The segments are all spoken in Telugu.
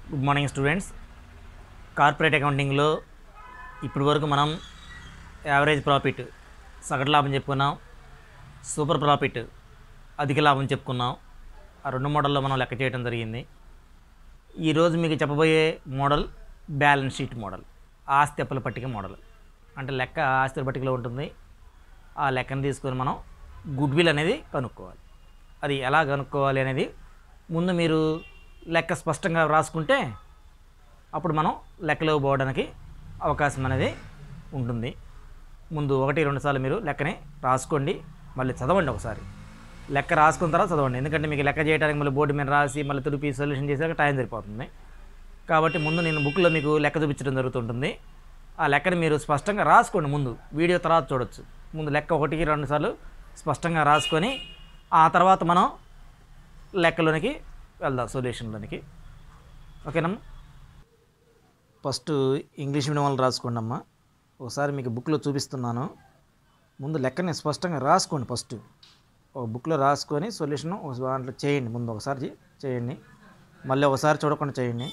గుడ్ మార్నింగ్ స్టూడెంట్స్ కార్పొరేట్ అకౌంటింగ్లో ఇప్పటి వరకు మనం యావరేజ్ ప్రాఫిట్ సగటు లాభం చెప్పుకున్నాం సూపర్ ప్రాఫిట్ అధిక లాభం చెప్పుకున్నాం ఆ రెండు మోడల్లో మనం లెక్క చేయడం జరిగింది ఈరోజు మీకు చెప్పబోయే మోడల్ బ్యాలెన్స్ షీట్ మోడల్ ఆస్తి అప్పుల పట్టిక మోడల్ అంటే లెక్క ఆస్తుల పట్టికలో ఉంటుంది ఆ లెక్కను తీసుకొని మనం గుడ్ విల్ అనేది కనుక్కోవాలి అది ఎలా కనుక్కోవాలి అనేది ముందు మీరు లెక్క స్పష్టంగా రాసుకుంటే అప్పుడు మనం లెక్కలో పోవడానికి అవకాశం అనేది ఉంటుంది ముందు ఒకటి రెండు సార్లు మీరు లెక్కని రాసుకోండి మళ్ళీ చదవండి ఒకసారి లెక్క రాసుకున్న తర్వాత చదవండి ఎందుకంటే మీకు లెక్క చేయడానికి మళ్ళీ బోర్డు మీద రాసి మళ్ళీ తుడిపి సొల్యూషన్ చేసాక టైం సరిపోతుంది కాబట్టి ముందు నేను బుక్లో మీకు లెక్క చూపించడం జరుగుతుంటుంది ఆ లెక్కని మీరు స్పష్టంగా రాసుకోండి ముందు వీడియో తర్వాత చూడొచ్చు ముందు లెక్క ఒకటికి రెండు సార్లు స్పష్టంగా రాసుకొని ఆ తర్వాత మనం లెక్కలోనికి వెళ్దాం సొల్యూషన్లోనికి ఓకేనమ్మా ఫస్ట్ ఇంగ్లీష్ మీడియం వాళ్ళు రాసుకోండి అమ్మా ఒకసారి మీకు బుక్లో చూపిస్తున్నాను ముందు లెక్కని స్పష్టంగా రాసుకోండి ఫస్ట్ ఒక బుక్లో రాసుకొని సొల్యూషన్ ఒక దాంట్లో చేయండి ముందు ఒకసారి చే- చేయండి మళ్ళీ ఒకసారి చూడకుండా చేయండి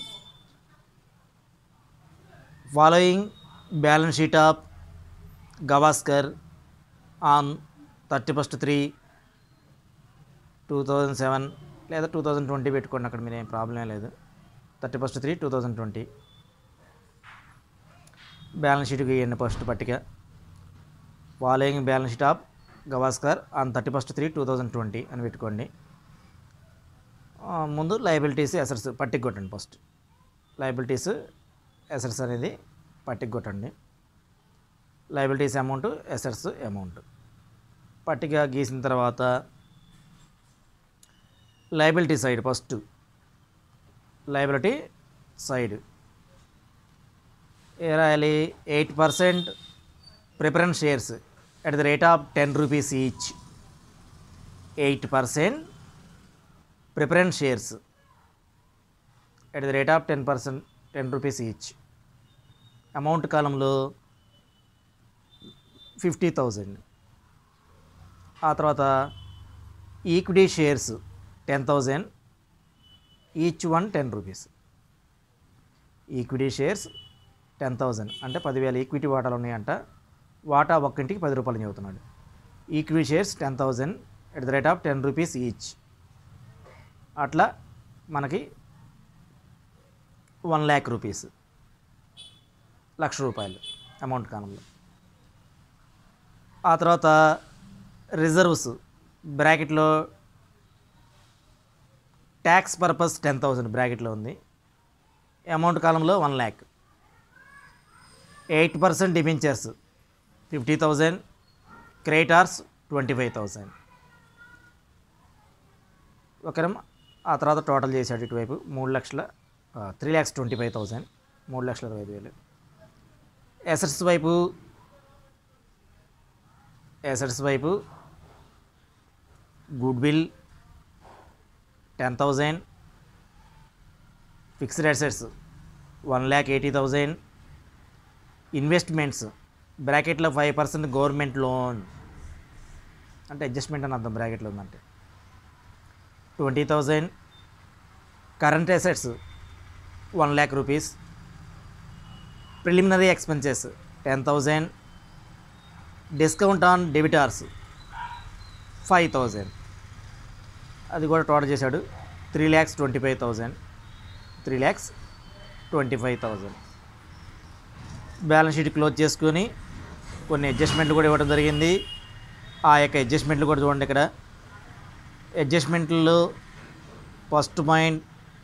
following balance sheet of Gavaskar on thirty first three two thousand seven లేదా టూ థౌజండ్ ట్వంటీ పెట్టుకోండి అక్కడ మీరు ఏం ప్రాబ్లం లేదు thirty first three two thousand twenty balance షీట్కి ఇవ్వండి ఫస్ట్ పట్టిక following balance sheet of Gavaskar on thirty first three two thousand twenty అని పెట్టుకోండి ఆ, ముందు లయబిలిటీస్ ఎసర్స్ పట్టిక కొట్టండి ఫస్ట్ లయబిలిటీస్ ఎసర్స్ అనేది పట్టిక కొట్టండి లయబిలిటీస్ అమౌంట్ ఎసర్స్ అమౌంట్ పట్టిక గీసిన తర్వాత liability side first liability side ఏ రాయాలి eight percent preference shares at the rate of ten rupees each eight percent preference shares at the rate of ten percent ten rupees each amount కాలంలో ఫిఫ్టీ థౌజండ్ ఆ తర్వాత equity shares ten thousand each one ten rupees equity shares ten thousand అంటే పదివేల ఈక్విటీ వాటాలు ఉన్నాయంట వాటా ఒక్కింటికి పది రూపాయలు చెబుతున్నాడు equity shares ten thousand at the rate of ten rupees each అట్లా మనకి వన్ ల్యాక్ రూపీస్ లక్ష రూపాయలు అమౌంట్ కాలంలో ఆ తర్వాత రిజర్వ్స్ బ్రాకెట్లో ట్యాక్స్ పర్పస్ టెన్ థౌజండ్ బ్రాకెట్లో ఉంది అమౌంట్ కాలంలో one lakh eight percent debentures fifty thousand creditors twenty five thousand ఓకేనమ్మా ఆ తర్వాత టోటల్ చేశాడు ఇటువైపు మూడు లక్షల three lakhs twenty five thousand మూడు లక్షల ఇరవై ఐదు వేలు ఎసెట్స్ వైపు ఎసెట్స్ వైపు goodwill ten thousand fixed assets one lakh eighty thousand investments బ్రాకెట్లో ఫైవ్ పర్సెంట్ గవర్నమెంట్ లోన్ అంటే అడ్జస్ట్మెంట్ అని అర్థం బ్రాకెట్లో ఉందంటే twenty thousand current assets one lakh rupees preliminary expenses ten thousand discount on debtors five thousand అది కూడా టోటల్ చేశాడు three lakhs twenty five thousand three lakhs twenty five thousand balance sheet close చేసుకొని కొన్ని అడ్జస్ట్మెంట్లు కూడా ఇవ్వడం జరిగింది ఆ యొక్క అడ్జస్ట్మెంట్లు కూడా చూడండి ఇక్కడ అడ్జస్ట్మెంట్లో first point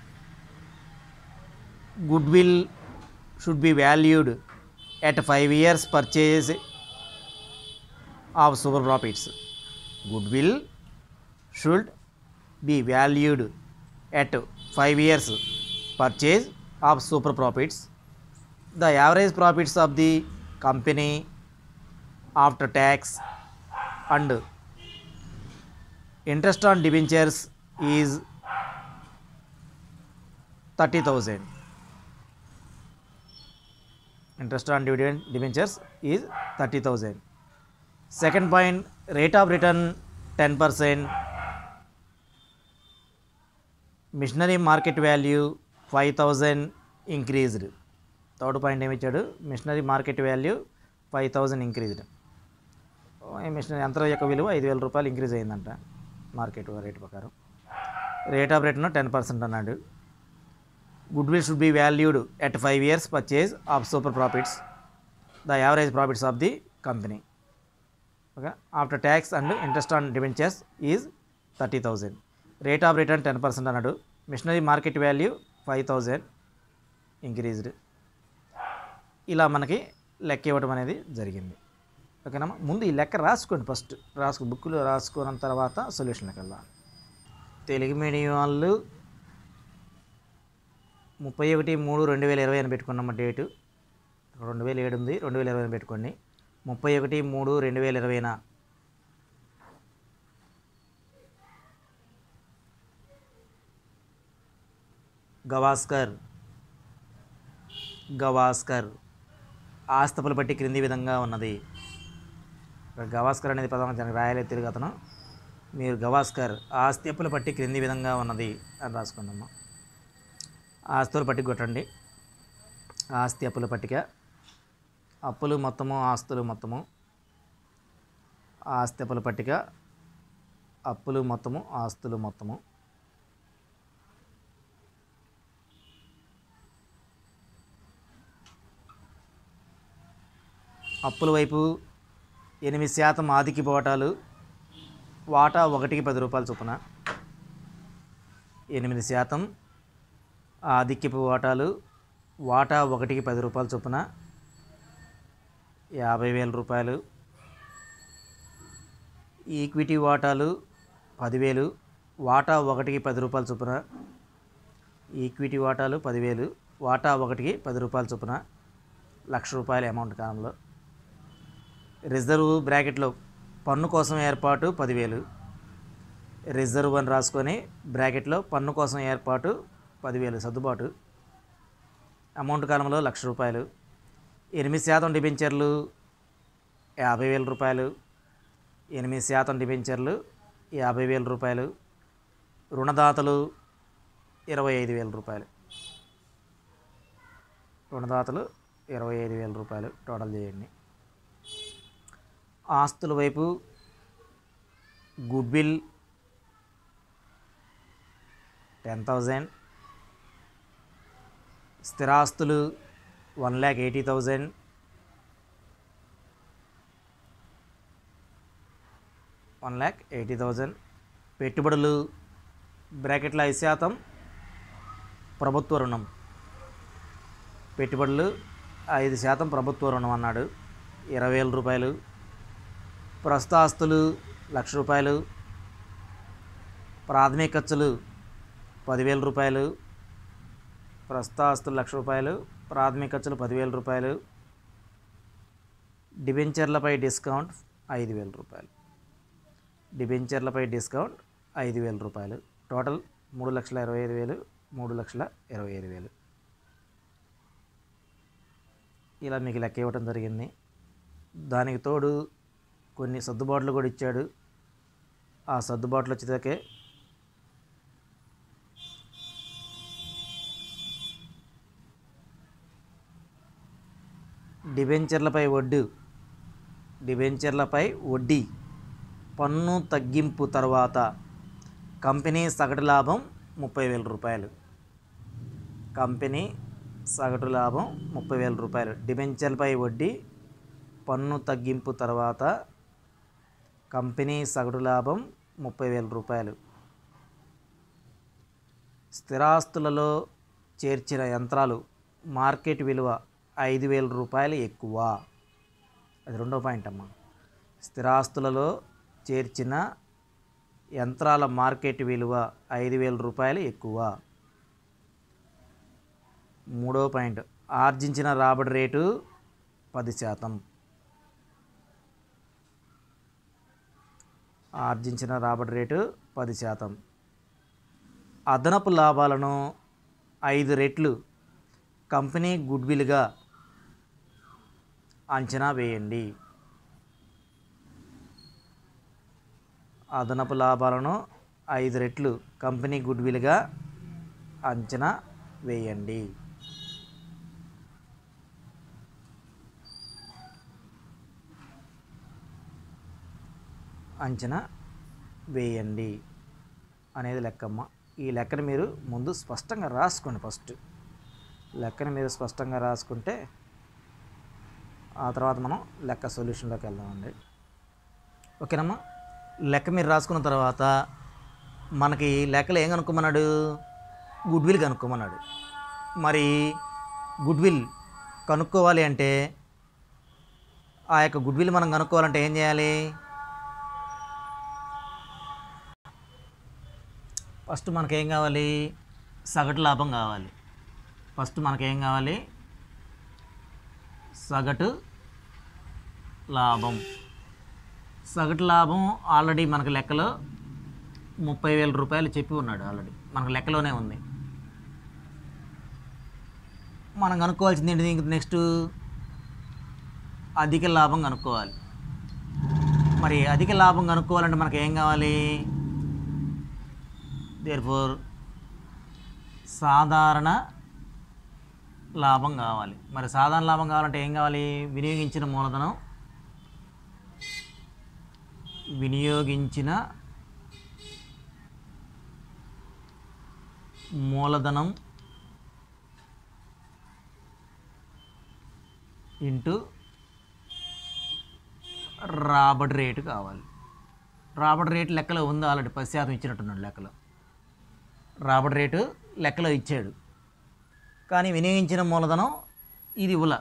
goodwill should be valued at five years purchase of super profits goodwill should be valued at five years purchase of super profits the average profits of the company after tax and interest on debentures is 30000 interest on dividend debentures is 30000 second point rate of return 10% machinery market value five thousand increased third point ఏమి ఇచ్చాడు machinery market value five thousand increased ఈ మిషనరీ యంత్రం యొక్క విలువ ఐదు వేల రూపాయలు ఇంక్రీజ్ అయిందంట మార్కెట్ రేట్ ప్రకారం rate of return ten percent అన్నాడు goodwill should be valued at five years purchase of super profits the average profits of the company okay after tax and interest on debentures is thirty thousand rate of return ten percent అన్నాడు machinery market value five thousand increased ఇలా మనకి లెక్క ఇవ్వడం అనేది జరిగింది ఓకేనా ముందు ఈ లెక్క రాసుకోండి ఫస్ట్ రాసుకో బుక్లో రాసుకున్న తర్వాత సొల్యూషన్కి వెళ్దాం తెలుగు మీడియం వాళ్ళు ముప్పై ఒకటి మూడు రెండు వేల ఇరవై అని పెట్టుకున్నాము డేటు రెండు వేల ఏడు ఉంది రెండు వేల ఇరవై అని పెట్టుకోండి ముప్పై ఒకటి మూడు రెండు వేల ఇరవైన గవాస్కర్ గవాస్కర్ ఆస్తపుల పట్టి క్రింది విధంగా ఉన్నది ఇక్కడ గవాస్కర్ అనేది పదం దానికి రాయలే తిరిగి అతను మీరు గవాస్కర్ ఆస్తి అప్పుల పట్టి క్రింది విధంగా ఉన్నది అని రాసుకున్నాము ఆస్తుల పట్టి కొట్టండి ఆస్తి అప్పుల పట్టిక అప్పులు మొత్తము ఆస్తులు మొత్తము ఆస్తి అప్పుల పట్టిక అప్పులు మొత్తము ఆస్తులు మొత్తము అప్పుల వైపు ఎనిమిది శాతం ఆదికి పోవటాలు వాటా ఒకటికి పది రూపాయల చొప్పున ఎనిమిది శాతం ఆధిక్యపు వాటాలు వాటా ఒకటికి పది రూపాయల చొప్పున యాభై వేల రూపాయలు ఈక్విటీ వాటాలు పదివేలు వాటా ఒకటికి పది రూపాయల చొప్పున ఈక్విటీ వాటాలు పదివేలు వాటా ఒకటికి పది రూపాయల చొప్పున లక్ష రూపాయల అమౌంట్ కాలంలో రిజర్వ్ బ్రాకెట్లో పన్ను కోసం ఏర్పాటు పదివేలు రిజర్వ్ అని రాసుకొని బ్రాకెట్లో పన్ను కోసం ఏర్పాటు పదివేలు సర్దుబాటు అమౌంట్ కాలంలో లక్ష రూపాయలు ఎనిమిది శాతం డిబెంచర్లు యాభై వేల రూపాయలు ఎనిమిది శాతం డిబెంచర్లు యాభై వేల రూపాయలు రుణదాతలు ఇరవై ఐదు వేల రూపాయలు రుణదాతలు ఇరవై ఐదు వేల రూపాయలు టోటల్ చేయండి ఆస్తుల వైపు గుడ్ విల్ టెన్ థౌజండ్ స్థిరాస్తులు one lakh eighty thousand one lakh eighty thousand పెట్టుబడులు బ్రాకెట్లో ఐదు శాతం ప్రభుత్వ రుణం పెట్టుబడులు ఐదు శాతం ప్రభుత్వ రుణం అన్నాడు ఇరవై వేల రూపాయలు ప్రస్తుత ఆస్తులు లక్ష రూపాయలు ప్రాథమిక ఖర్చులు పదివేల రూపాయలు ప్రస్తుత ఆస్తులు లక్ష రూపాయలు ప్రాథమిక ఖర్చులు పదివేల రూపాయలు డిబెంచర్లపై డిస్కౌంట్ ఐదు వేల రూపాయలు డిబెంచర్లపై డిస్కౌంట్ ఐదు వేల రూపాయలు టోటల్ మూడు లక్షల ఇరవై ఐదు వేలు మూడు లక్షల ఇరవై ఐదు వేలు ఇలా మీకు లెక్క ఇవ్వటం జరిగింది దానికి తోడు కొన్ని సర్దుబాట్లు కూడా ఇచ్చాడు ఆ సర్దుబాట్లు వచ్చేదాకే డిబెంచర్లపై వడ్డీ డిబెంచర్లపై వడ్డీ పన్ను తగ్గింపు తర్వాత కంపెనీ సగటు లాభం ముప్పై వేల రూపాయలు కంపెనీ సగటు లాభం ముప్పై వేల రూపాయలు డిబెంచర్లపై వడ్డీ పన్ను తగ్గింపు తర్వాత కంపెనీ సగటు లాభం ముప్పై వేల రూపాయలు స్థిరాస్తులలో చేర్చిన యంత్రాలు మార్కెట్ విలువ ఐదు వేల రూపాయలు ఎక్కువ అది రెండో పాయింట్ అమ్మా స్థిరాస్తులలో చేర్చిన యంత్రాల మార్కెట్ విలువ ఐదు వేల రూపాయలు ఎక్కువ మూడో పాయింట్ ఆర్జించిన రాబడి రేటు పది శాతం ఆర్జించిన రాబడి రేటు పది శాతం అదనపు లాభాలను ఐదు రెట్లు కంపెనీ గుడ్విల్గా అంచనా వేయండి అదనపు లాభాలను ఐదు రెట్లు కంపెనీ గుడ్విల్గా అంచనా వేయండి అంచనా వేయండి అనేది లెక్కమ్మ ఈ లెక్కను మీరు ముందు స్పష్టంగా రాసుకోండి ఫస్ట్ లెక్కను మీరు స్పష్టంగా రాసుకుంటే ఆ తర్వాత మనం లెక్క సొల్యూషన్లోకి వెళ్దామండి ఓకేనమ్మా లెక్క మీరు రాసుకున్న తర్వాత మనకి లెక్కలు ఏం కనుక్కోమన్నాడు గుడ్ విల్ కనుక్కోమన్నాడు మరి గుడ్ విల్ కనుక్కోవాలి అంటే ఆ యొక్క గుడ్ విల్ మనం కనుక్కోవాలంటే ఏం చేయాలి ఫస్ట్ మనకేం కావాలి సగటు లాభం కావాలి ఫస్ట్ మనకేం కావాలి సగటు లాభం సగటు లాభం ఆల్రెడీ మనకు లెక్కలో ముప్పై వేల రూపాయలు చెప్పి ఉన్నాడు ఆల్రెడీ మనకు లెక్కలోనే ఉంది మనం కనుక్కోవాల్సింది ఏంటి ఇంక నెక్స్ట్ అధిక లాభం కనుక్కోవాలి మరి అధిక లాభం కనుక్కోవాలంటే మనకి ఏం కావాలి దేర్ ఫోర్ సాధారణ లాభం కావాలి మరి సాధారణ లాభం కావాలంటే ఏం కావాలి వినియోగించిన మూలధనం వినియోగించిన మూలధనం ఇంటూ రాబడి రేటు కావాలి రాబడి రేటు లెక్కలో ఉంది ఆల్రెడీ పది శాతం ఇచ్చినట్టున్నాడు లెక్కలో రాబడి రేటు లెక్కలో ఇచ్చాడు కానీ వినియోగించిన మూలధనం ఇది ఇవ్వల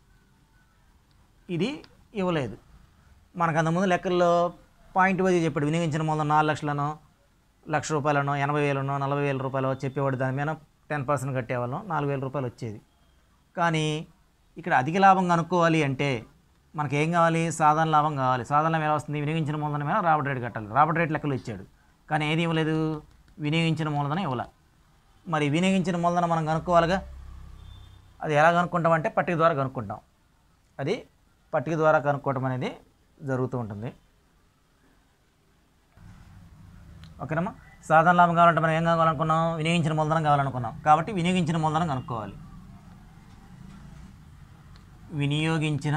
ఇది ఇవ్వలేదు మనకు అంతకుముందు లెక్కల్లో పాయింట్ వైజ్ చెప్పాడు వినియోగించిన మూలధనం నాలుగు లక్షలను లక్ష రూపాయలను ఎనభై వేలను నలభై వేల రూపాయలు చెప్పేవాడు దాని మీద టెన్ పర్సెంట్ కట్టేవాళ్ళం నాలుగు వేల రూపాయలు వచ్చేది కానీ ఇక్కడ అధిక లాభం కనుక్కోవాలి అంటే మనకి ఏం కావాలి సాధారణ లాభం కావాలి సాధారణ లాభం ఎలా వస్తుంది వినియోగించిన మూలధనం మీద రాబడి రేటు కట్టాలి రాబడి రేట్ లెక్కలు ఇచ్చాడు కానీ ఏది ఇవ్వలేదు వినియోగించిన మూలధనం ఇవ్వలే మరి వినియోగించిన మూలధనం మనం కనుక్కోవాలిగా అది ఎలా కనుక్కుంటాం అంటే పట్టిక ద్వారా కనుక్కుంటాం అది పట్టిక ద్వారా కనుక్కోవటం అనేది జరుగుతూ ఉంటుంది ఓకేనమ్మా సాధారణ లాభం కావాలంటే మనం ఏం కావాలనుకున్నాం వినియోగించిన మూలధనం కావాలనుకున్నాం కాబట్టి వినియోగించిన మూలధనం కనుక్కోవాలి వినియోగించిన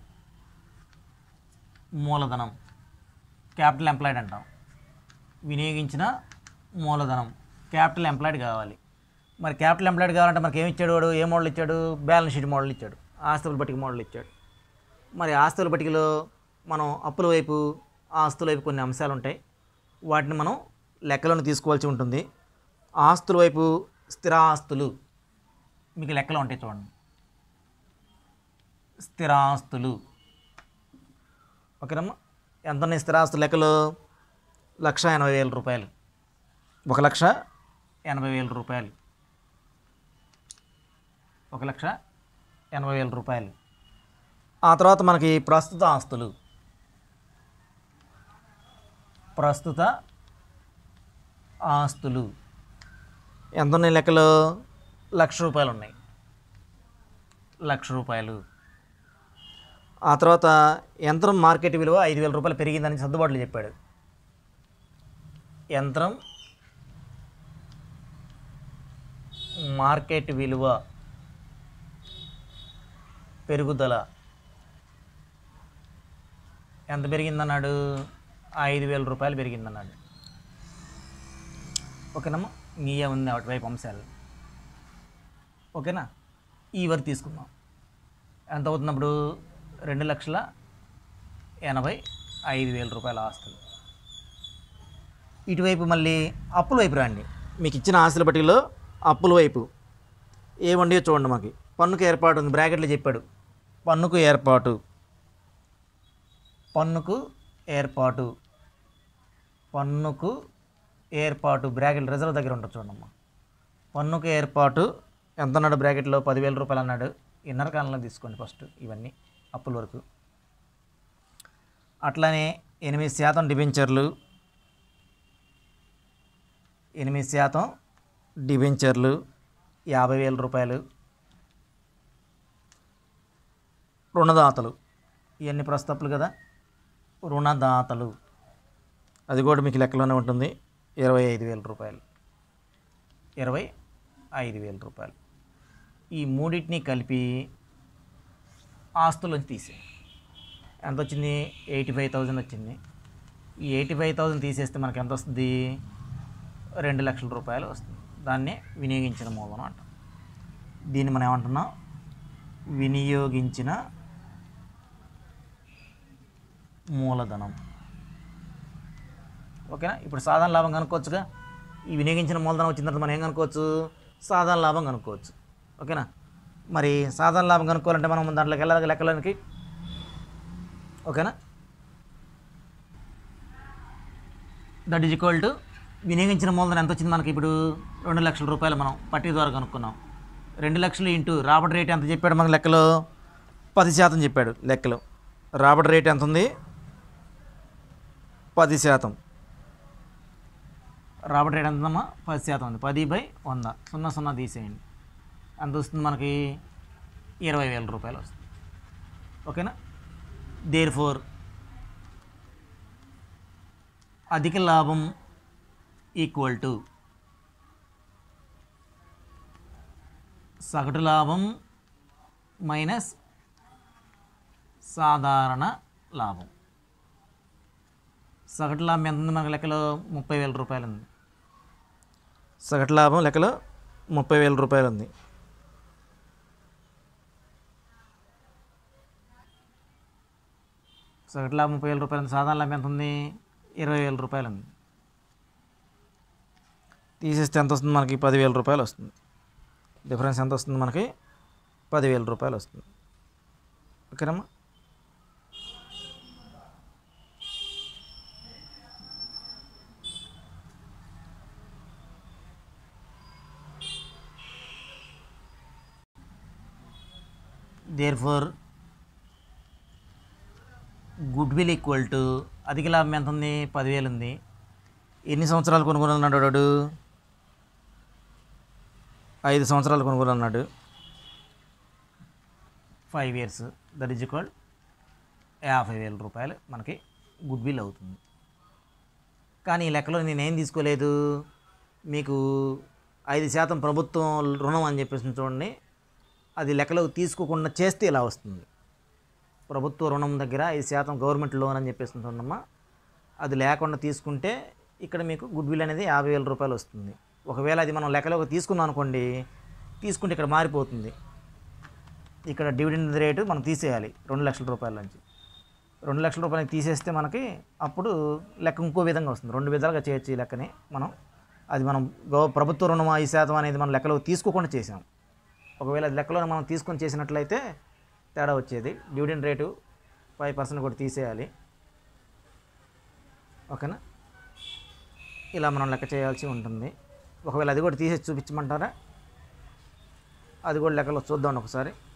మూలధనం క్యాపిటల్ ఎంప్లాయిడ్ అంటాం వినియోగించిన మూలధనం క్యాపిటల్ ఎంప్లాయిడ్ కావాలి మరి క్యాపిటల్ ఎంప్లాయిడ్ కావాలంటే మనకి ఏమి ఇచ్చాడు వాడు ఏ మోడల్ ఇచ్చాడు బ్యాలెన్స్ షీట్ మోడల్ ఇచ్చాడు ఆస్తుల పట్టిక మోడల్ ఇచ్చాడు మరి ఆస్తుల పట్టికలో మనం అప్పుల వైపు ఆస్తుల వైపు కొన్ని అంశాలు ఉంటాయి వాటిని మనం లెక్కలోకి తీసుకోవాల్సి ఉంటుంది ఆస్తుల వైపు స్థిరాస్తులు మీకు లెక్కలు ఉంటాయి చూడండి స్థిరాస్తులు ఓకేనమ్మా ఎంత ఉన్నాయి స్థిరాస్తులు లెక్కలు లక్ష ఎనభై వేల రూపాయలు ఒక లక్ష ఎనభై వేల రూపాయలు ఒక లక్ష ఎనభై వేల రూపాయలు ఆ తర్వాత మనకి ప్రస్తుత ఆస్తులు ప్రస్తుత ఆస్తులు ఎంత ఉన్నాయి లెక్కలు లక్ష రూపాయలు ఉన్నాయి లక్ష రూపాయలు ఆ తర్వాత యంత్రం మార్కెట్ విలువ ఐదు వేల రూపాయలు పెరిగిందని సర్దుబాట్లు చెప్పాడు యంత్రం మార్కెట్ విలువ పెరుగుదల ఎంత పెరిగిందన్నాడు ఐదు వేల రూపాయలు పెరిగిందన్నాడు ఓకేనమ్మా మీయే ఉంది అటువైపు అంశాలు ఓకేనా ఈ వరకు తీసుకుందాం ఎంత అవుతున్నప్పుడు రెండు లక్షల ఎనభై ఐదు వేల రూపాయల ఆస్తులు ఇటువైపు మళ్ళీ అప్పుల వైపు రండి మీకు ఇచ్చిన ఆస్తుల పట్టికలో అప్పుల వైపు ఏమండి చూడండి మాకు పన్నుకు ఏర్పాటు ఉంది బ్రాకెట్లో చెప్పాడు పన్నుకు ఏర్పాటు పన్నుకు ఏర్పాటు పన్నుకు ఏర్పాటు బ్రాకెట్ రిజర్వ్ దగ్గర ఉంటుంది చూడమ్మా పన్నుకు ఏర్పాటు ఎంత అన్నాడు బ్రాకెట్లో పదివేల రూపాయలు అన్నాడు ఇన్నర్ కాలంలో తీసుకోండి ఫస్ట్ ఇవన్నీ అప్పుల వరకు అట్లానే ఎనిమిది శాతం డిబెంచర్లు ఎనిమిది శాతం డిబెంచర్లు యాభై వేల రూపాయలు రుణదాతలు ఇవన్నీ ప్రస్తుతప్పులు కదా రుణదాతలు అది కూడా మీకు లెక్కలోనే ఉంటుంది ఇరవై ఐదు వేల రూపాయలు ఇరవై ఐదు వేల రూపాయలు ఈ మూడింటిని కలిపి ఆస్తుల నుంచి తీసే ఎంత వచ్చింది ఎయిటీ ఫైవ్ థౌజండ్ వచ్చింది ఈ ఎయిటీ ఫైవ్ థౌజండ్ తీసేస్తే మనకి ఎంత వస్తుంది రెండు లక్షల రూపాయలు వస్తుంది దాన్నే వినియోగించిన మూలధనం అంటాం దీన్ని మనం ఏమంటున్నాం వినియోగించిన మూలధనం ఓకేనా ఇప్పుడు సాధారణ లాభం కనుక్కోవచ్చుగా ఈ వినియోగించిన మూలధనం వచ్చిన తర్వాత మనం ఏం కనుక్కోవచ్చు సాధారణ లాభం కనుక్కోవచ్చు ఓకేనా మరి సాధారణ లాభం కనుక్కోవాలంటే మనం దాంట్లోకి వెళ్ళాలి లెక్కలోనికి ఓకేనా దట్ ఈజ్ ఈక్వల్ టు వినియోగించిన మూలధనం ఎంత వచ్చింది మనకి ఇప్పుడు రెండు లక్షల రూపాయలు మనం పట్టీ ద్వారా కనుక్కున్నాం రెండు లక్షలు ఇంటూ రాబడి రేట్ ఎంత చెప్పాడు మన లెక్కలో పది శాతం చెప్పాడు లెక్కలో రాబడి రేట్ ఎంత ఉంది పది శాతం రాబడి రేట్ ఎంత ఉందమ్మా పది శాతం ఉంది పది బై వంద సున్నా సున్నా తీసేయండి ఎంత వస్తుంది మనకి ఇరవై వేల రూపాయలు వస్తుంది ఓకేనా దేర్ ఫోర్ అధిక లాభం ఈక్వల్ టు సగటు లాభం మైనస్ సాధారణ లాభం సగటు లాభం ఎంత ఉంది మనకి లెక్కలో ముప్పై వేల రూపాయలు ఉంది సగటు లాభం లెక్కలో ముప్పై వేల రూపాయలు ఉంది సగటు లాభం ముప్పై వేల రూపాయలు ఉంది సాధారణ లాభం ఎంత ఉంది ఇరవై వేల రూపాయలు ఉంది తీసేస్తే ఎంత వస్తుంది మనకి పదివేల రూపాయలు వస్తుంది డిఫరెన్స్ ఎంత వస్తుంది మనకి పదివేల రూపాయలు వస్తుంది ఓకేనమ్మా therefore goodwill equal to అధిక లాభం ఎంత ఉంది పదివేలు ఉంది ఎన్ని సంవత్సరాలు కొనుగోలు అన్నాడు వాడు ఐదు సంవత్సరాలు కొనుగోలు అన్నాడు five years that is equal యాభై వేల రూపాయలు మనకి గుడ్ విల్ అవుతుంది కానీ ఈ లెక్కలో నేనేం తీసుకోలేదు మీకు ఐదు శాతం ప్రభుత్వం రుణం అని చెప్పేసి చూడండి అది లెక్కలోకి తీసుకోకుండా చేస్తే ఇలా వస్తుంది ప్రభుత్వ రుణం దగ్గర ఐదు శాతం గవర్నమెంట్ లోన్ అని చెప్పేసి ఉంటుందమ్మా అది లేకుండా తీసుకుంటే ఇక్కడ మీకు గుడ్ విల్ అనేది యాభై వేల రూపాయలు వస్తుంది ఒకవేళ అది మనం లెక్కలోకి తీసుకున్నాం అనుకోండి తీసుకుంటే ఇక్కడ మారిపోతుంది ఇక్కడ డివిడెండ్ రేటు మనం తీసేయాలి రెండు లక్షల రూపాయల నుంచి రెండు లక్షల రూపాయలకి తీసేస్తే మనకి అప్పుడు లెక్క ఇంకో విధంగా వస్తుంది రెండు విధాలుగా చేయొచ్చు ఈ లెక్కని మనం అది మనం గవ ప్రభుత్వ రుణం ఐదు శాతం అనేది మనం లెక్కలోకి తీసుకోకుండా చేసాం ఒకవేళ అది లెక్కలో మనం తీసుకొని చేసినట్లయితే తేడా వచ్చేది డివిడెండ్ రేటు ఫైవ్ పర్సెంట్ కూడా తీసేయాలి ఓకేనా ఇలా మనం లెక్క చేయాల్సి ఉంటుంది ఒకవేళ అది కూడా తీసేసి చూపించమంటారా అది కూడా లెక్కలో చూద్దాం ఒకసారి